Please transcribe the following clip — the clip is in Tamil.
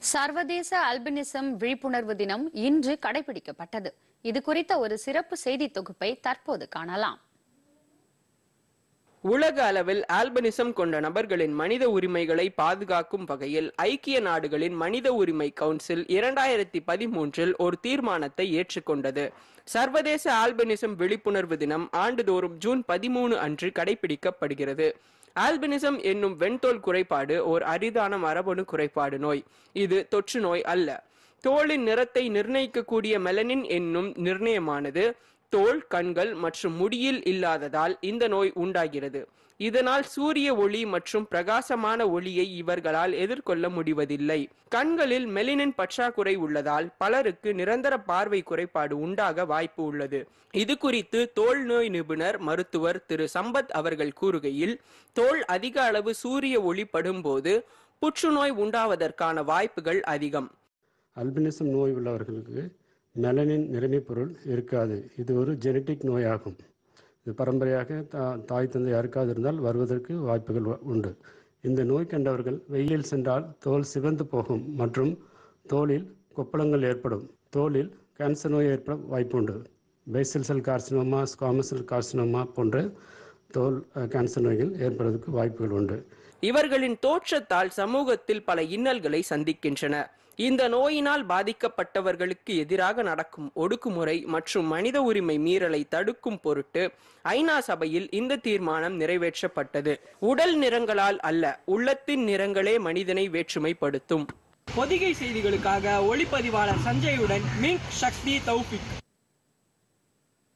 சர்வதேச அல்பினிசம் விழிப்புணர்வு தினம் இன்று கடைபிடிக்கப்பட்டது இது குறித்த ஒரு சிறப்பு செய்தி தொகுப்பை தற்போது காணலாம் உலக அளவில் ஆல்பனிசம் கொண்ட நபர்களின் மனித உரிமைகளை பாதுகாக்கும் வகையில் ஐக்கிய நாடுகளின் மனித உரிமை கவுன்சில் இரண்டாயிரத்தி பதிமூன்றில் ஒரு தீர்மானத்தை ஏற்றுக்கொண்டது சர்வதேச ஆல்பனிசம் விழிப்புணர்வு தினம் ஆண்டுதோறும் ஜூன் பதிமூணு அன்று கடைபிடிக்கப்படுகிறது ஆல்பினிசம் என்னும் வெண்தோல் குறைபாடு ஓர் அரிதான மரபணு குறைபாடு நோய் இது தொற்று நோய் அல்ல தோலின் நிறத்தை நிர்ணயிக்கக்கூடிய மெலனின் என்னும் நிர்ணயமானது தோல் கண்கள் மற்றும் முடியில் இல்லாததால் இந்த நோய் உண்டாகிறது இதனால் சூரிய ஒளி மற்றும் பிரகாசமான ஒளியை இவர்களால் எதிர்கொள்ள முடிவதில்லை கண்களில் மெலினின் பற்றாக்குறை உள்ளதால் பலருக்கு நிரந்தர பார்வை குறைபாடு உண்டாக வாய்ப்பு உள்ளது இது குறித்து தோல் நோய் நிபுணர் மருத்துவர் திரு சம்பத் அவர்கள் கூறுகையில் தோல் அதிக அளவு சூரிய ஒளி படும்போது புற்றுநோய் உண்டாவதற்கான வாய்ப்புகள் அதிகம் அல்பினிசம் நோய் உள்ளவர்களுக்கு மெலனின் நிறமிப் பொருள் இருக்காது இது ஒரு ஜெனட்டிக் நோயாகும் இது பரம்பரையாக தா தாய் தந்தை யாருக்காவது இருந்தால் வருவதற்கு வாய்ப்புகள் வ- உண்டு இந்த நோய் கண்டவர்கள் வெயிலில் சென்றால் தோல் சிவந்து போகும் மற்றும் தோலில் கொப்பளங்கள் ஏற்படும் தோலில் கேன்சர் நோய் ஏற்பட வாய்ப்புண்டு basal cell carcinoma squamous cell carcinoma போன்ற தோல் அஹ், கேன்சர் நோய்கள் ஏற்படுவதற்கு வாய்ப்புகள் உண்டு இவர்களின் தோற்றத்தால் சமூகத்தில் பல இன்னல்களை சந்திக்கின்றன இந்த நோயினால் பாதிக்கப்பட்டவர்களுக்கு எதிராக நடக்கும் ஒடுக்குமுறை மற்றும் மனித உரிமை மீறலை தடுக்கும் பொருட்டு ஐநா சபையில் இந்த தீர்மானம் நிறைவேற்றப்பட்டது உடல் நிறங்களால் அல்ல உள்ளத்தின் நிறங்களே மனிதனை வேற்றுமைப்படுத்தும் பொதிகை செய்திகளுக்காக ஒளிப்பதிவாளர் சஞ்சயுடன் மிங்க் சக்தி தௌபிக்